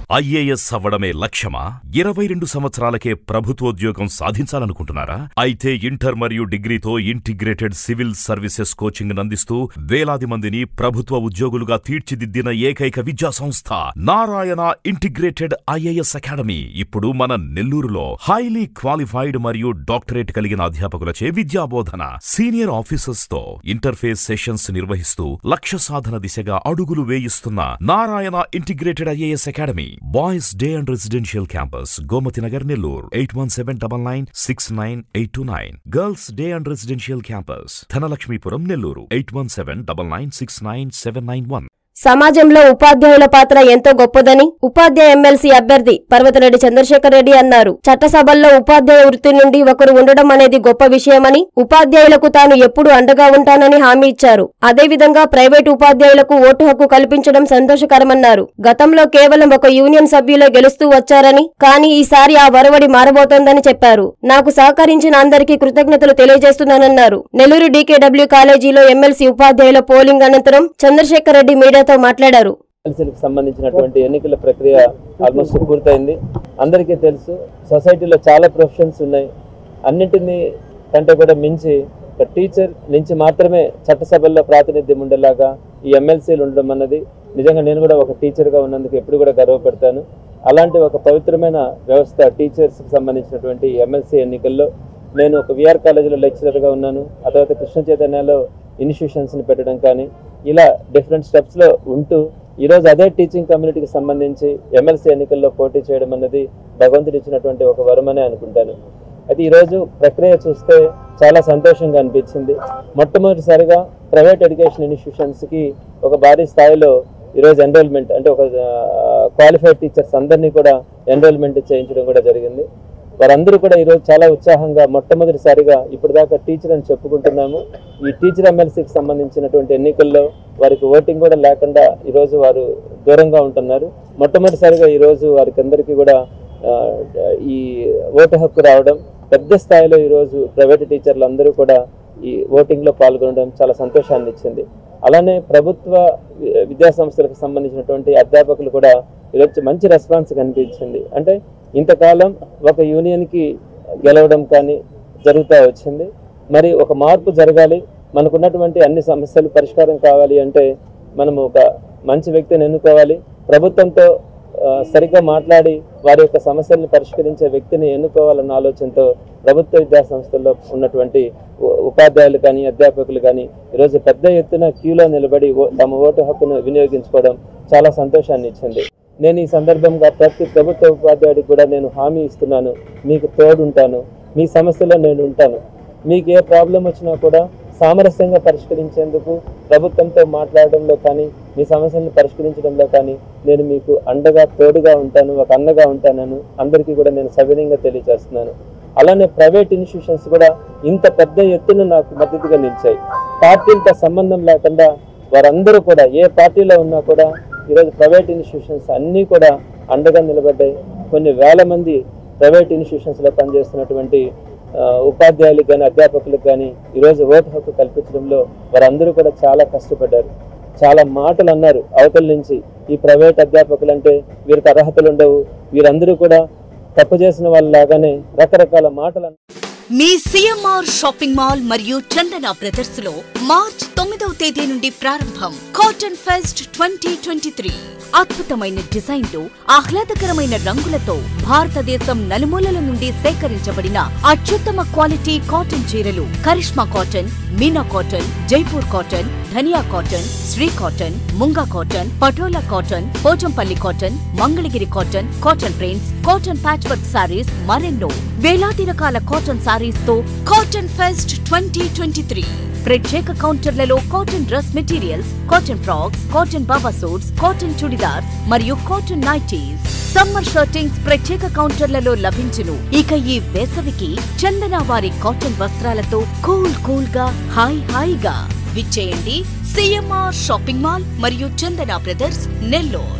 IAS అవ్వడమే లక్ష్యమా ఇరవై రెండు సంవత్సరాలకే ప్రభుత్వోద్యోగం సాధించాలనుకుంటున్నారా అయితే ఇంటర్ మరియు డిగ్రీతో ఇంటిగ్రేటెడ్ సివిల్ సర్వీసెస్ కోచింగ్ అందిస్తూ వేలాది మందిని ప్రభుత్వ ఉద్యోగులుగా తీర్చిదిద్దిన ఏకైక విద్యా సంస్థ నారాయణ ఇంటిగ్రేటెడ్ ఐఏఎస్ అకాడమీ ఇప్పుడు మన నెల్లూరులో హైలీ క్వాలిఫైడ్ మరియు డాక్టరేట్ కలిగిన అధ్యాపకులచే విద్యాబోధన సీనియర్ ఆఫీసర్స్ తో ఇంటర్ఫేస్ సెషన్స్ నిర్వహిస్తూ లక్ష్య సాధన దిశగా అడుగులు వేయిస్తున్న Narayana integrated IAS academy boys day and residential campus Gomati Nagar Nellore eight one seven double nine six nine eight two nine girls day and residential campus Dhanalakshmipuram Nellore eight one seven double nine six nine seven nine one సమాజంలో ఉపాధ్యాయుల పాత్ర ఎంతో గొప్పదని ఉపాధ్యాయ MLC అభ్యర్థి పర్వతరెడ్డి చంద్రశేఖర్ రెడ్డి అన్నారు చట్టసభల్లో ఉపాధ్యాయ వృత్తి నుండి ఒకరు ఉండడం అనేది గొప్ప విషయమని ఉపాధ్యాయులకు తాను ఎప్పుడూ అండగా ఉంటానని హామీ ఇచ్చారు అదేవిధంగా ప్రైవేటు ఉపాధ్యాయులకు ఓటు హక్కు కల్పించడం సంతోషకరమన్నారు గతంలో కేవలం ఒక యూనియన్ సభ్యులే గెలుస్తూ వచ్చారని కానీ ఈసారి ఆ వరవడి మారబోతోందని చెప్పారు నాకు సహకరించిన అందరికీ కృతజ్ఞతలు తెలియజేస్తున్నానన్నారు నెల్లూరు డీకేడబ్ల్యూ కాలేజీలో ఎమ్మెల్సీ ఉపాధ్యాయుల పోలింగ్ అనంతరం చంద్రశేఖర్ రెడ్డి మీడియాతో మాట్లాడారు ఎమ్మెల్సీలకు సంబంధించినటువంటి ఎన్నికల ప్రక్రియ ఆల్మోస్ట్ పూర్తయింది అందరికీ తెలుసు సొసైటీలో చాలా ప్రొఫెషన్స్ ఉన్నాయి అన్నింటినీ కంటే కూడా మించి ఒక టీచర్ నుంచి మాత్రమే చట్టసభల్లో ప్రాతినిధ్యం ఉండేలాగా ఈ ఎమ్మెల్సీలు ఉండడం అన్నది నిజంగా నేను కూడా ఒక టీచర్గా ఉన్నందుకు ఎప్పుడు కూడా గర్వపడతాను అలాంటి ఒక పవిత్రమైన వ్యవస్థ టీచర్స్కి సంబంధించినటువంటి ఎమ్మెల్సీ ఎన్నికల్లో నేను ఒక విఆర్ కాలేజీలో లెక్చరర్గా ఉన్నాను ఆ తర్వాత కృష్ణ చైతన్యలో ఇన్స్టిట్యూషన్స్ని పెట్టడం కానీ ఇలా డిఫరెంట్ స్టెప్స్లో ఉంటూ ఈరోజు అదే టీచింగ్ కమ్యూనిటీకి సంబంధించి ఎమ్మెల్సీ ఎన్నికల్లో పోటీ చేయడం అన్నది భగవంతుడు ఇచ్చినటువంటి ఒక వరమనే అనుకుంటాను అయితే ఈరోజు ప్రక్రియ చూస్తే చాలా సంతోషంగా అనిపించింది మొట్టమొదటిసారిగా ప్రైవేట్ ఎడ్యుకేషన్ ఇన్స్టిట్యూషన్స్కి ఒక భారీ స్థాయిలో ఈరోజు ఎన్రోల్మెంట్ అంటే ఒక క్వాలిఫైడ్ టీచర్స్ అందరినీ కూడా ఎన్రోల్మెంట్ చేయించడం కూడా జరిగింది వారందరూ కూడా ఈరోజు చాలా ఉత్సాహంగా మొట్టమొదటిసారిగా ఇప్పటిదాకా టీచర్ అని చెప్పుకుంటున్నాము ఈ టీచర్ ఎమ్మెల్సీకి సంబంధించినటువంటి ఎన్నికల్లో వారికి ఓటింగ్ కూడా లేకుండా ఈరోజు వారు దూరంగా ఉంటున్నారు మొట్టమొదటిసారిగా ఈరోజు వారికి అందరికీ కూడా ఆ, ఈ ఓటు హక్కు రావడం పెద్ద స్థాయిలో ఈరోజు ప్రైవేట్ టీచర్లు అందరూ కూడా ఈ ఓటింగ్లో పాల్గొనడం చాలా సంతోషాన్ని ఇచ్చింది అలానే ప్రభుత్వ వి- విద్యా సంస్థలకు సంబంధించినటువంటి అధ్యాపకులు కూడా ఈరోజు మంచి రెస్పాన్స్ కనిపించింది అంటే ఇంతకాలం ఒక యూనియన్కి గెలవడం కానీ జరుగుతూ వచ్చింది మరి ఒక మార్పు జరగాలి మనకున్నటువంటి అన్ని సమస్యలు పరిష్కారం కావాలి అంటే మనము ఒక మంచి వ్యక్తిని ఎన్నుకోవాలి ప్రభుత్వంతో ఆ, సరిగ్గా మాట్లాడి వారి యొక్క సమస్యలను పరిష్కరించే వ్యక్తిని ఎన్నుకోవాలన్న ఆలోచనతో ప్రభుత్వ విద్యా సంస్థల్లో ఉన్నటువంటి ఉ- ఉపాధ్యాయులు కానీ అధ్యాపకులు కానీ ఈరోజు పెద్ద ఎత్తున క్యూలో నిలబడి ఓ- తమ ఓటు హక్కును వినియోగించుకోవడం చాలా సంతోషాన్ని ఇచ్చింది నేను ఈ సందర్భంగా ప్రతి ప్రభుత్వ ఉపాధ్యాయుడికి కూడా నేను హామీ ఇస్తున్నాను మీకు తోడుంటాను మీ సమస్యలో నేను ఉంటాను మీకు ఏ ప్రాబ్లం వచ్చినా కూడా సామరస్యంగా పరిష్కరించేందుకు ప్రభుత్వంతో మాట్లాడడంలో కానీ మీ సమస్యలను పరిష్కరించడంలో కానీ నేను మీకు అండగా తోడుగా ఉంటాను ఒక అన్నగా ఉంటానని అందరికీ కూడా నేను సవినయంగా తెలియజేస్తున్నాను అలానే ప్రైవేట్ ఇన్స్టిట్యూషన్స్ కూడా ఇంత పెద్ద ఎత్తున నాకు మద్దతుగా నిలిచాయి పార్టీలతో సంబంధం లేకుండా వారందరూ కూడా ఏ పార్టీలో ఉన్నా కూడా ఈరోజు ప్రైవేట్ ఇన్స్టిట్యూషన్స్ అన్నీ కూడా అండగా నిలబడ్డాయి కొన్ని వేల మంది ప్రైవేట్ ఇన్స్టిట్యూషన్స్లో పనిచేస్తున్నటువంటి ఆ, ఉపాధ్యాయులకు కానీ అధ్యాపకులకు కానీ ఈరోజు ఓటు హక్కు కల్పించడంలో వారందరూ కూడా చాలా కష్టపడ్డారు చాలా మాటలు అన్నారు అవతల నుంచి ఈ ప్రైవేట్ అధ్యాపకులు అంటే వీరికి అర్హతలు ఉండవు వీరందరూ కూడా తప్పు చేసిన వాళ్ళలాగానే రకరకాల మాటలు అన్నారు. మీ సిఎంఆర్ షాపింగ్ మాల్ మరియు చందన బ్రదర్స్ లో మార్చ్ తొమ్మిదవ తేదీ నుండి ప్రారంభం cotton fest twenty twenty three అద్భుతమైన డిజైన్లు ఆహ్లాదకరమైన రంగులతో భారతదేశం నలుమూలల నుండి సేకరించబడిన అత్యుత్తమ క్వాలిటీ కాటన్ చీరలు Karishma cotton Meena cotton Jaipur cotton Dhaniya cotton Shri cotton Munga cotton Patola cotton Pochampalli cotton Mangalagiri cotton cotton prints cotton patch work saris మరెన్నో వేలాది రకాల కాటన్ సారీస్ తో cotton fest twenty twenty three ప్రత్యేక కౌంటర్లలో cotton dress materials cotton frocks cotton baba suits cotton churidars మరియు cotton nighties summer shirtings ప్రత్యేక కౌంటర్లలో లభించును ఇక ఈ వేసవికి చందన వారి కాటన్ వస్త్రాలతో కూల్ కూల్ గా హాయ్ హాయిగా విచ్చేయండి సిఎంఆర్ షాపింగ్ మాల్ మరియు చందన బ్రదర్స్ నెల్లూరు